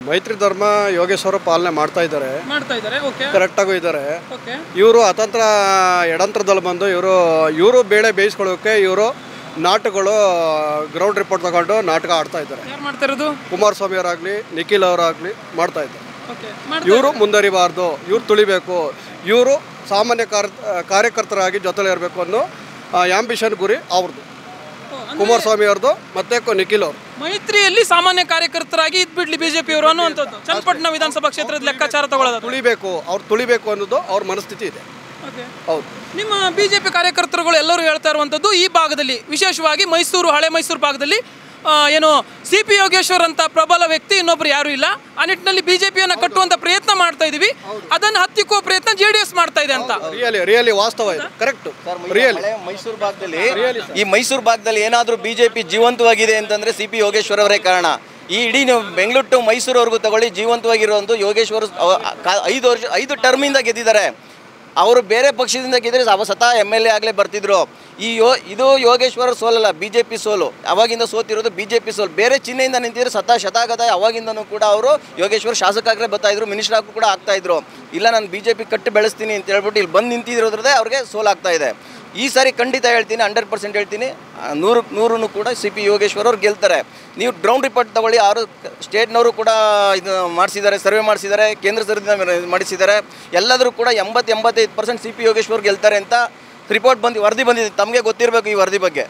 ಮೈತ್ರಿ ಧರ್ಮ ಯೋಗೇಶ್ವರ ಪಾಲನೆ ಮಾಡ್ತಾ ಇದ್ದಾರೆ ಮಾಡ್ತಾ ಇದ್ದಾರೆ ಓಕೆ ಕರೆಕ್ಟಾಗೂ ಇದ್ದಾರೆ ಓಕೆ ಇವರು ಅತಂತ್ರ ಎಡಂತ್ರದಲ್ಲಿ ಬಂದು ಇವರು ಇವರು ಬೇಳೆ ಬೇಯಿಸ್ಕೊಳ್ಳೋಕೆ ಇವರು ನಾಟಕಗಳು ಗ್ರೌಂಡ್ ರಿಪೋರ್ಟ್ ತಗೊಂಡು ನಾಟಕ ಆಡ್ತಾ ಇದ್ದಾರೆ ಯಾರು ಮಾಡ್ತಾ ಇರೋದು ಕುಮಾರಸ್ವಾಮಿ ಅವರಾಗಲಿ ನಿಖಿಲ್ ಅವರಾಗಲಿ ಮಾಡ್ತಾ ಇದ್ದಾರೆ ಓಕೆ ಇವರು ಮುಂದರಿಬಾರ್ದು ಇವ್ರು ತುಳಿಬೇಕು ಇವರು ಸಾಮಾನ್ಯ ಕಾರ್ ಕಾರ್ಯಕರ್ತರಾಗಿ ಜೊತೆಲಿ ಇರಬೇಕು ಅನ್ನೋ ಆಂಬಿಷನ್ ಗುರಿ ಅವ್ರದ್ದು ಕುಮಾರಸ್ವಾಮಿ ಅವ್ರದ್ದು ಮತ್ತೆ ಕು- ನಿಖಿಲ್ ಅವರು ಮೈತ್ರಿಯಲ್ಲಿ ಸಾಮಾನ್ಯ ಕಾರ್ಯಕರ್ತರಾಗಿ ಇದ್ಬಿಡ್ಲಿ ಬಿಜೆಪಿ ಅವರು ಅನ್ನುವಂಥದ್ದು ಚನ್ನಪಟ್ಟಣ ವಿಧಾನಸಭಾ ಕ್ಷೇತ್ರದ ಲೆಕ್ಕಾಚಾರ ತಗೊಳ್ಳೋದು ತುಳಿಬೇಕು ಅವ್ರು ತುಳಿಬೇಕು ಅನ್ನೋದು ಅವ್ರ ಮನಸ್ಥಿತಿ ಇದೆ ಓಕೆ ಹೌದು ನಿಮ್ಮ ಬಿಜೆಪಿ ಕಾರ್ಯಕರ್ತರುಗಳು ಎಲ್ಲರೂ ಹೇಳ್ತಾ ಇರುವಂಥದ್ದು ಈ ಭಾಗದಲ್ಲಿ ವಿಶೇಷವಾಗಿ ಮೈಸೂರು ಹಳೆ ಮೈಸೂರು ಭಾಗದಲ್ಲಿ ಆ, ಏನು ಸಿ ಪಿ ಯೋಗೇಶ್ವರ್ ಅಂತ ಪ್ರಬಲ ವ್ಯಕ್ತಿ ಇನ್ನೊಬ್ರು ಯಾರು ಇಲ್ಲ ಆ ನಿಟ್ಟಿನಲ್ಲಿ ಬಿಜೆಪಿಯನ್ನು ಕಟ್ಟುವಂತ ಪ್ರಯತ್ನ ಮಾಡ್ತಾ ಇದೀವಿ ಅದನ್ನು ಹತ್ತಿಕ್ಕುವ ಪ್ರಯತ್ನ ಜೆ ಡಿ ಎಸ್ ಮಾಡ್ತಾ ಇದೆ ಅಂತ ರಿಯಲಿ ರಿಯಲಿ ವಾಸ್ತವ ಇದು ಕರೆಕ್ಟ್ ರಿಯಲಿ ಹಳೆ ಮೈಸೂರು ಭಾಗದಲ್ಲಿ ಈ ಮೈಸೂರು ಭಾಗದಲ್ಲಿ ಏನಾದರೂ ಬಿಜೆಪಿ ಜೀವಂತವಾಗಿದೆ ಅಂತಂದ್ರೆ ಸಿ ಪಿ ಯೋಗೇಶ್ವರ್ ಅವರೇ ಕಾರಣ ಈ ಇಡೀ ನೀವು ಬೆಂಗಳೂರು ಟು ಮೈಸೂರುವರೆಗೂ ತಗೊಳ್ಳಿ ಜೀವಂತವಾಗಿರುವಂಥ ಯೋಗೇಶ್ವರ್ ಅವ- ಕಾ- ಐದು ವರ್ಷ ಐದು ಟರ್ಮಿಂದ ಗೆದ್ದಿದ್ದಾರೆ ಅವರು ಬೇರೆ ಪಕ್ಷದಿಂದ ಗೆದ್ದರೆ ಅವ ಸತಾ ಎಮ್ ಎಲ್ ಎ ಆಗಲೇ ಬರ್ತಿದ್ರು ಈ ಯೋ ಇದು ಯೋಗೇಶ್ವರ ಸೋಲಲ್ಲ ಬಿ ಜೆ ಪಿ ಸೋಲು ಅವಾಗಿಂದ ಸೋತಿರೋದು ಬಿ ಜೆ ಪಿ ಸೋಲು ಬೇರೆ ಚಿಹ್ನೆಯಿಂದ ನಿಂತಿದ್ರೆ ಸತಾ ಶತಾಗತ ಅವಾಗಿಂದನೂ ಕೂಡ ಅವರು ಯೋಗೇಶ್ವರ್ ಶಾಸಕರಾಗಲೇ ಬರ್ತಾ ಇದ್ರು ಮಿನಿಸ್ಟರ್ ಆಗು ಕೂಡ ಆಗ್ತಾ ಇದ್ರು ಇಲ್ಲ ನಾನು ಬಿ ಜೆ ಪಿ ಕಟ್ಟಿ ಬೆಳೆಸ್ತೀನಿ ಅಂತ ಹೇಳ್ಬಿಟ್ಟು ಇಲ್ಲಿ ಬಂದು ನಿಂತಿರೋದ್ರದ್ದೇ ಅವ್ರಿಗೆ ಸೋಲಾಗ್ತಾ ಇದೆ ಈ ಸಾರಿ ಖಂಡಿತ ಹೇಳ್ತೀನಿ ಹಂಡ್ರೆಡ್ ಪರ್ಸೆಂಟ್ ಹೇಳ್ತೀನಿ ಆ, ನೂರು ನೂರು ಕೂಡ ಸಿ ಪಿ ಯೋಗೇಶ್ವರ್ ಅವ್ರು ಗೆಲ್ತಾರೆ ನೀವು ಗ್ರೌಂಡ್ ರಿಪೋರ್ಟ್ ತಗೊಳ್ಳಿ ಅವರು ಸ್ಟೇಟ್ನವರು ಕೂಡ ಇದು ಮಾಡಿಸಿದ್ದಾರೆ ಸರ್ವೆ ಮಾಡಿಸಿದ್ದಾರೆ ಕೇಂದ್ರ ಸರ್ಕಾರದಿಂದ ಮಾಡಿಸಿದ್ದಾರೆ ಎಲ್ಲದರೂ ಕೂಡ ಎಂಬತ್ತು ಎಂಬತ್ತೈದು ಪರ್ಸೆಂಟ್ ಸಿ ಪಿ ಯೋಗೇಶ್ವರ್ ಗೆಲ್ತಾರೆ ಅಂತ ರಿಪೋರ್ಟ್ ಬಂದು ವರದಿ ಬಂದಿದೆ ತಮಗೆ ಗೊತ್ತಿರಬೇಕು ಈ ವರದಿ ಬಗ್ಗೆ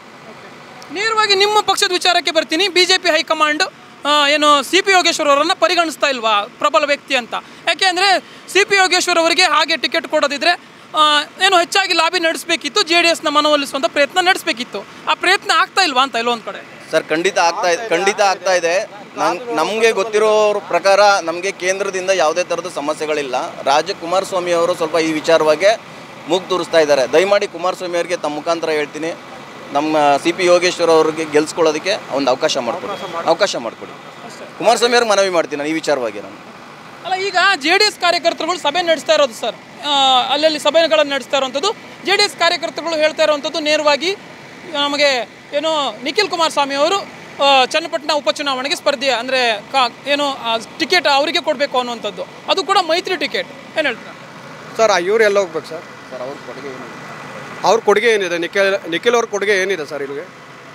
ನೇರವಾಗಿ ನಿಮ್ಮ ಪಕ್ಷದ ವಿಚಾರಕ್ಕೆ ಬರ್ತೀನಿ ಬಿಜೆಪಿ ಹೈಕಮಾಂಡ್ ಆ, ಏನು ಸಿ ಪಿ ಯೋಗೇಶ್ವರ್ ಅವರನ್ನು ಪರಿಗಣಿಸ್ತಾ ಇಲ್ವಾ ಪ್ರಬಲ ವ್ಯಕ್ತಿ ಅಂತ ಯಾಕೆ ಅಂದರೆ ಸಿ ಪಿ ಯೋಗೇಶ್ವರ್ ಅವರಿಗೆ ಹಾಗೆ ಟಿಕೆಟ್ ಕೊಡೋದಿದ್ರೆ ಆ, ಏನು ಹೆಚ್ಚಾಗಿ ಲಾಬಿ ನಡೆಸಬೇಕಿತ್ತು ಜೆ ಡಿ ಎಸ್ನ ಮನವೊಲಿಸುವಂಥ ಪ್ರಯತ್ನ ನಡೆಸಬೇಕಿತ್ತು ಆ ಪ್ರಯತ್ನ ಆಗ್ತಾ ಇಲ್ವಾ ಅಂತ ಇಲ್ಲೊಂದು ಕಡೆ ಸರ್ ಖಂಡಿತ ಆಗ್ತಾ ಇದೆ ಖಂಡಿತ ಆಗ್ತಾ ಇದೆ ನಮಗೆ ಗೊತ್ತಿರೋ ಪ್ರಕಾರ ನಮಗೆ ಕೇಂದ್ರದಿಂದ ಯಾವುದೇ ಥರದ ಸಮಸ್ಯೆಗಳಿಲ್ಲ ರಾಜ್ಯ ಕುಮಾರಸ್ವಾಮಿ ಅವರು ಸ್ವಲ್ಪ ಈ ವಿಚಾರವಾಗಿ ಮೂಗು ತೋರಿಸ್ತಾ ಇದ್ದಾರೆ ದಯಮಾಡಿ ಕುಮಾರಸ್ವಾಮಿ ಅವರಿಗೆ ತಮ್ಮ ಮುಖಾಂತರ ಹೇಳ್ತೀನಿ ನಮ್ಮ ಸಿ ಪಿ ಯೋಗೇಶ್ವರ್ ಅವ್ರಿಗೆ ಗೆಲ್ಸ್ಕೊಳ್ಳೋದಕ್ಕೆ ಒಂದು ಅವಕಾಶ ಮಾಡಿಕೊಡಿ ಅವಕಾಶ ಮಾಡಿಕೊಡಿ ಕುಮಾರಸ್ವಾಮಿ ಅವ್ರಿಗೆ ಮನವಿ ಮಾಡ್ತೀನಿ ನಾನು ಈ ವಿಚಾರವಾಗಿ ನಾನು ಅಲ್ಲ ಈಗ ಜೆ ಡಿ ಎಸ್ ಕಾರ್ಯಕರ್ತರುಗಳು ಸಭೆ ನಡೆಸ್ತಾ ಇರೋದು ಸರ್ ಆ, ಅಲ್ಲಲ್ಲಿ ಸಭೆಗಳನ್ನು ನಡೆಸ್ತಾ ಇರುವಂಥದ್ದು ಜೆ ಡಿ ಎಸ್ ಕಾರ್ಯಕರ್ತರುಗಳು ಹೇಳ್ತಾ ಇರುವಂಥದ್ದು ನೇರವಾಗಿ ನಮಗೆ ಏನು ನಿಖಿಲ್ ಕುಮಾರಸ್ವಾಮಿ ಅವರು ಆ, ಚನ್ನಪಟ್ಟಣ ಉಪಚುನಾವಣೆಗೆ ಸ್ಪರ್ಧೆ ಅಂದರೆ ಕಾ ಏನು ಟಿಕೆಟ್ ಅವರಿಗೆ ಕೊಡಬೇಕು ಅನ್ನುವಂಥದ್ದು ಅದು ಕೂಡ ಮೈತ್ರಿ ಟಿಕೆಟ್ ಏನು ಹೇಳ್ತೀರಾ ಸರ್ ಇವ್ರು ಎಲ್ಲ ಹೋಗ್ಬೇಕು ಸರ್ ಸರ್ ಅವ್ರ ಕೊಡುಗೆ ಏನಿದೆ ಅವ್ರ ಕೊಡುಗೆ ಏನಿದೆ ನಿಖಿಲ್ ನಿಖಿಲ್ ಅವ್ರ ಕೊಡುಗೆ ಏನಿದೆ ಸರ್ ಇಲ್ಲಿಗೆ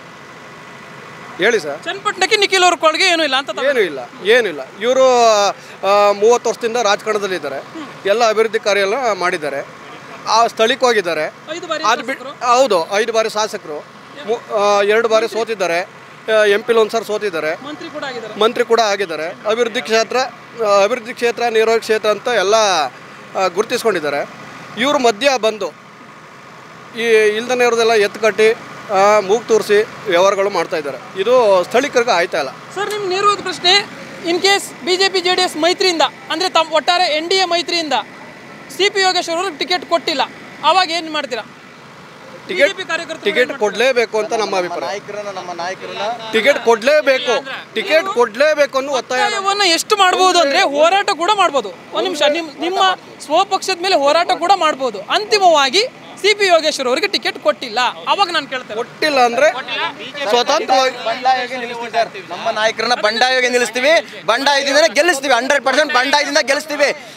ಹೇಳಿ ಸರ್ ಚನ್ನಪಟ್ಟಣಕ್ಕೆ ನಿಖಿಲ್ ಅವ್ರ ಕೊಡುಗೆ ಏನೂ ಇಲ್ಲ ಅಂತ ಏನೂ ಇಲ್ಲ ಏನಿಲ್ಲ ಇವರು ಮೂವತ್ತು ವರ್ಷದಿಂದ ರಾಜಕಾರಣದಲ್ಲಿದ್ದಾರೆ ಎಲ್ಲ ಅಭಿವೃದ್ಧಿ ಕಾರ್ಯ ಎಲ್ಲ ಮಾಡಿದ್ದಾರೆ ಆ ಸ್ಥಳಕ್ಕೆ ಹೋಗಿದ್ದಾರೆ ಐದು ಬಾರಿ ಅದು ಬಿಟ್ಟು ಹೌದು ಐದು ಬಾರಿ ಶಾಸಕರು ಮು- ಆ, ಎರಡು ಬಾರಿ ಸೋತಿದ್ದಾರೆ ಎಂ ಪಿಲ್ ಒಂದು ಸರ್ ಸೋತಿದ್ದಾರೆ ಮಂತ್ರಿ ಕೂಡ ಆಗಿದ್ದಾರೆ ಮಂತ್ರಿ ಕೂಡ ಆಗಿದ್ದಾರೆ ಅಭಿವೃದ್ಧಿ ಕ್ಷೇತ್ರ ಆ, ಅಭಿವೃದ್ಧಿ ಕ್ಷೇತ್ರ ನೀರಾವರಿ ಕ್ಷೇತ್ರ ಅಂತ ಎಲ್ಲ ಆ, ಗುರುತಿಸ್ಕೊಂಡಿದ್ದಾರೆ ಇವರು ಮಧ್ಯ ಬಂದು ಈ ಇಲ್ದನೇ ಇರೋದೆಲ್ಲ ಎತ್ತು ಕಟ್ಟಿ ಆ, ಮೂಗು ತೋರಿಸಿ ವ್ಯವಹಾರಗಳು ಮಾಡ್ತಾ ಇದ್ದಾರೆ ಇದು ಸ್ಥಳೀಕರಿಗೆ ಆಯ್ತಾ ಇಲ್ಲ ಸರ್ ನಿಮ್ಮ ನೇರವಾದ ಪ್ರಶ್ನೆ in case B J P J D S ಮೈತ್ರಿಯಿಂದ ಅಂದರೆ ತಮ್ಮ ಒಟ್ಟಾರೆ ಎನ್ ಡಿ ಎ ಮೈತ್ರಿಯಿಂದ ಸಿ ಪಿ ಯೋಗೇಶ್ವರ್ ಅವ್ರಿಗೆ ಟಿಕೆಟ್ ಕೊಟ್ಟಿಲ್ಲ ಅವಾಗ ಏನು ಮಾಡ್ತೀರಾ ಟಿಕೆಟ್ BJP ಕಾರ್ಯಕರ್ತರು ಟಿಕೆಟ್ ಕೊಡಲೇಬೇಕು ಅಂತ ನಮ್ಮ ಅಭಿಪ್ರಾಯ ನಾಯಕರನ್ನ ನಮ್ಮ ನಾಯಕರನ್ನ ಟಿಕೆಟ್ ಕೊಡಲೇಬೇಕು ಟಿಕೆಟ್ ಕೊಡಲೇಬೇಕು ಅನ್ನೋ ಒತ್ತಾಯ ಒತ್ತಾಯವನ್ನು ಎಷ್ಟು ಮಾಡ್ಬೋದು ಅಂದ್ರೆ ಹೋರಾಟ ಕೂಡ ಮಾಡ್ಬೋದು ಒಂದು ನಿಮಿಷ ನಿಮ್ ನಿಮ್ಮ ಸ್ವಪಕ್ಷದ ಮೇಲೆ ಹೋರಾಟ ಕೂಡ ಮಾಡ್ಬೋದು ಅಂತಿಮವಾಗಿ ಸಿ ಪಿ ಯೋಗೇಶ್ವರ್ ಅವರಿಗೆ ಟಿಕೆಟ್ ಕೊಟ್ಟಿಲ್ಲ ಅವಾಗ ನಾನು ಕೇಳ್ತೇನೆ ಕೊಟ್ಟಿಲ್ಲ ಅಂದ್ರೆ ಸ್ವತಂತ್ರವಾಗಿ ಬಂಡಾಯಕ್ಕೆ ನಿಲ್ಲಿಸ್ತೀವಿ ಸರ್ ನಮ್ಮ ನಾಯಕರನ್ನ ಬಂಡಾಯಕ್ಕೆ ನಿಲ್ಲಿಸ್ತೀವಿ ಬಂಡಾಯದಿಂದ ಗೆಲ್ಲಿಸ್ತೀವಿ ಹಂಡ್ರೆಡ್ ಪರ್ಸೆಂಟ್ ಬಂಡಾಯದಿಂದ ಗೆಲ್ಲಿಸ್ತೀವಿ